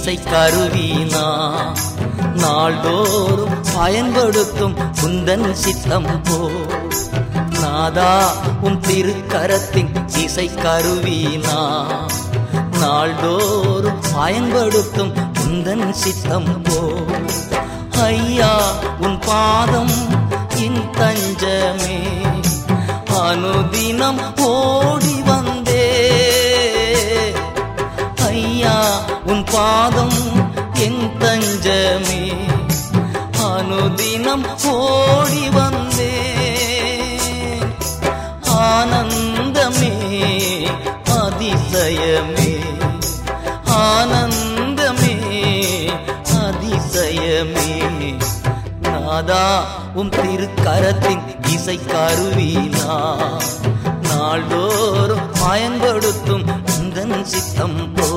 இசை கருவீனா நாள்தோறும் பயன்படுத்தும் குந்தன் சித்தம் போ நாதா உன் திருக்கரத்தின் இசை கருவீனா நாள்தோறும் பயன்படுத்தும் குந்தன் சித்தம் போ ஐயா உன் பாதம் என் தஞ்சமே அனுதினம் ஓடி வந்தே ஐயா உன் பாதம் என் தஞ்சமே அனுதினம் ஓடி வந்தே ஆனந்தமே அதிசயமே ஆனந்தமே அதிசயமே நாதா உம் திருக்கரத்தின் இசை கருவீனா நாள்தோறும் பயன்படுத்தும் இந்த சித்தம் போ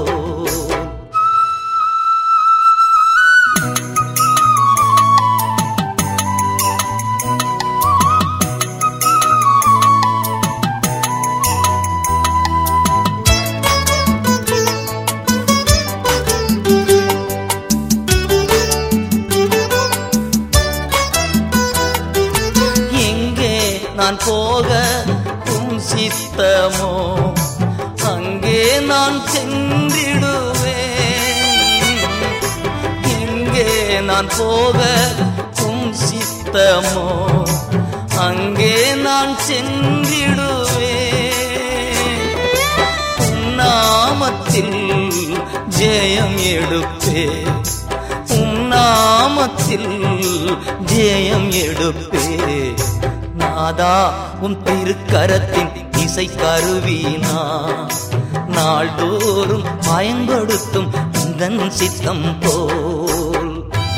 எங்கே நான் போக உம் சித்தமோ அங்கே நான் சென்றிடுவேன் எங்கே நான் போக உம் சித்தமோ அங்கே நான் சென்றிடுவேன் உம் நாமத்தில் ஜெயம் எடுப்பே உம் நாமத்தில் ஜெயம் எடுப்பே நாதா உம் திருக்கரத்தின் இசை கருவீனா நாள்தோறும் பயன்படுத்தும் இந்த சித்தம் போல்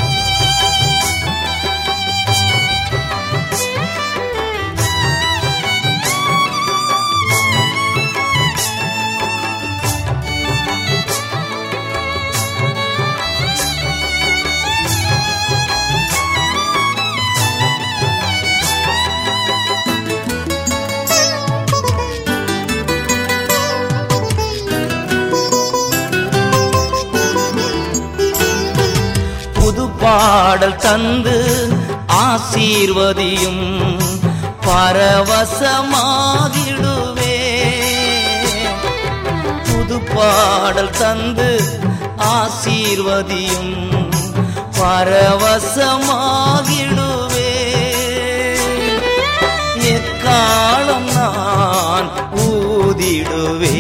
புது பாடல் தந்து ஆசீர்வதியும் பரவசமாகிடுவே புது பாடல் தந்து ஆசீர்வதியும் பரவசமாகிடுவே எக்காலம் நான் ஊதிடுவே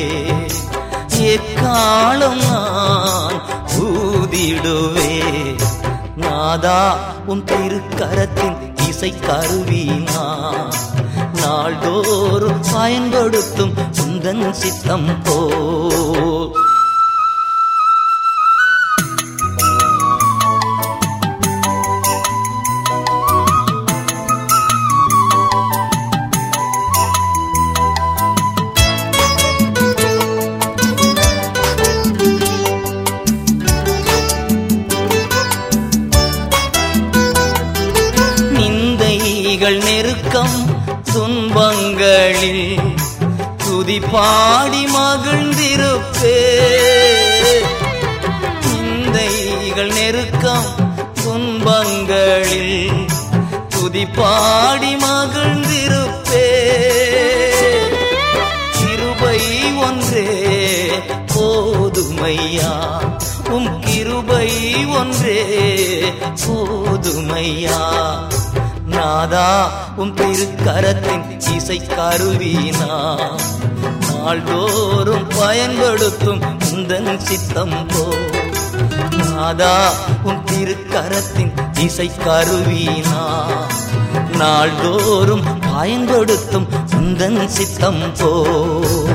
எக்காலம் நான் ஊதிடுவே நாதா உன் திருக்கரத்தின் இசை கருவீனா நாள்தோறும் பயன்படுத்தும் உந்தன் சித்தம் போ நிந்தைகள் நெருக்கம் துன்பங்களில் துதி பாடி மகிழ்ந்திருப்பே நிந்தைகள் நெருக்கம் துன்பங்களில் துதி பாடி மகிழ்ந்திருப்பே கிருபை ஒன்றே போதுமையா உம் கிருபை ஒன்றே போதுமையா நாதா உம் திருக்கரத்தின் இசை கருவீனா நாள்தோறும் பயன்படுத்தும் உந்தன் சித்தம் போ நாதா உம் திருக்கரத்தின் இசை கருவீனா நாள்தோறும் பயன்படுத்தும் உந்தன் சித்தம் போ